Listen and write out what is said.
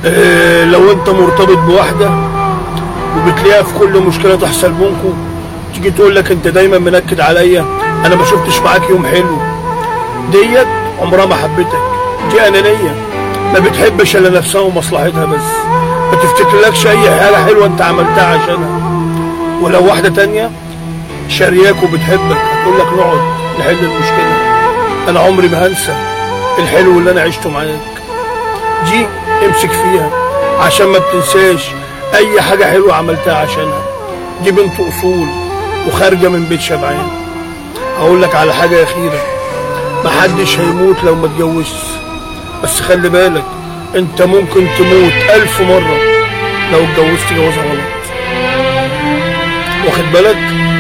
إيه لو انت مرتبط بواحدة وبتلاقيها في كل مشكلة تحصل بينكم تيجي تقول لك انت دايما منكد عليا انا ما شفتش معاك يوم حلو ديت عمرها ما حبتك دي انانية ما بتحبش الا نفسها ومصلحتها بس ما تفتكرلكش اي حاجة حلوة انت عملتها عشانها ولو واحدة تانية شارياك وبتحبك هتقول لك نقعد نحل المشكلة انا عمري ما هنسى الحلو اللي انا عشته معاك دي امسك فيها عشان ما بتنساش اي حاجة حلوة عملتها عشانها دي بنت اصول وخارجة من بيت شبعان اقول لك على حاجة اخيرة محدش هيموت لو ما اتجوزش بس خلي بالك انت ممكن تموت الف مرة لو اتجوزت جوازة غلط واخد بالك